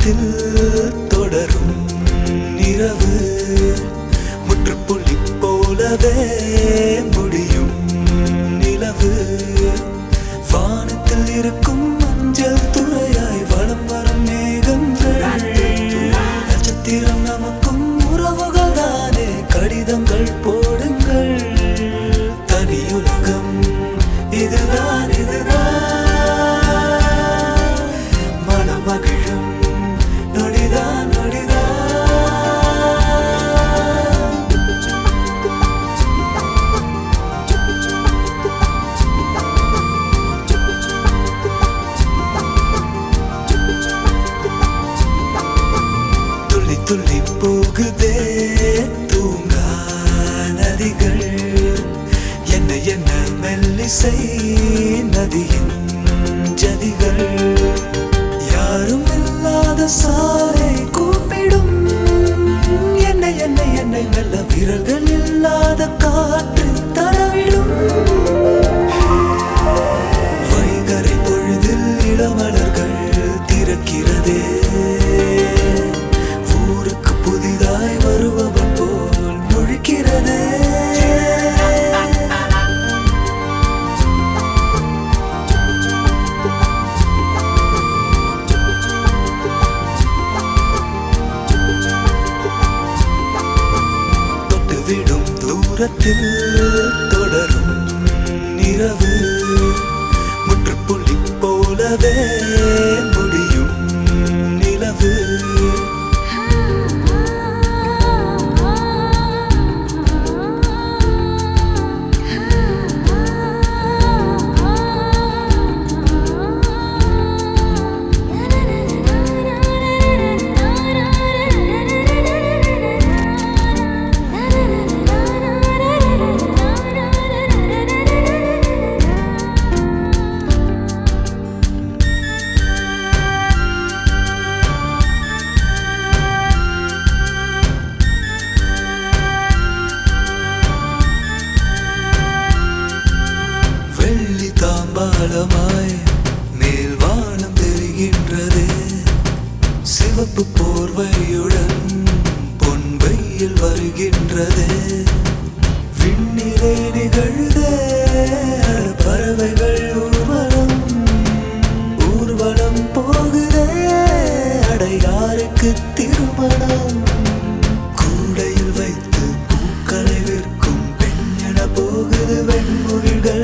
தூரத்தில் தொடரும் இரவு முற்றுப்புள்ளி போலவே முடியும் நிலவு வானத்தில் இருக்கும் மஞ்சள் துறையாய் வலம் வரும் மேகங்கள் நட்சத்திரம் நமக்கும் உறவுகள் தானே கடிதங்கள் போடுங்கள் தனியுலகம் இதுதான் இதுதான் மனமகிழும் நொடிதான் நொடிதான் துள்ளி துள்ளி போகுதே தூங்கா நதிகள் என்ன என்ன மெல்லிசை நதியின் ஜதிகள் யாரும் இல்லாத சாலை கூப்பிடும் என்னை என்னை என்னை மெல்ல விரல்கள் இல்லாத காற்று தடவிடும் வைகரை பொழுதில் இளமலர்கள் திறக்கிறதே ஊருக்கு புதிதாய் வருபவன் போல் முழிக்கிறதே தொட்டுவிடும் தூரத்தில் தொடரும் இரவு முற்றுப்புள்ளி போலவே முடியும் நிலவு வெள்ளி தாம்பாளமாய் மேல் வானம் தெரிகின்றது சிவப்பு போர்வையுடன் பொன் வெயில் வருகின்றது விண்ணிலே நிகழ்தே அட பறவைகள் ஊர்வலம் ஊர்வலம் போகுதே அட யாருக்கு திருமணம் கூடையில் வைத்து பூக்களை விற்கும் பெண்ணென போகுது வெண்முகில்கள்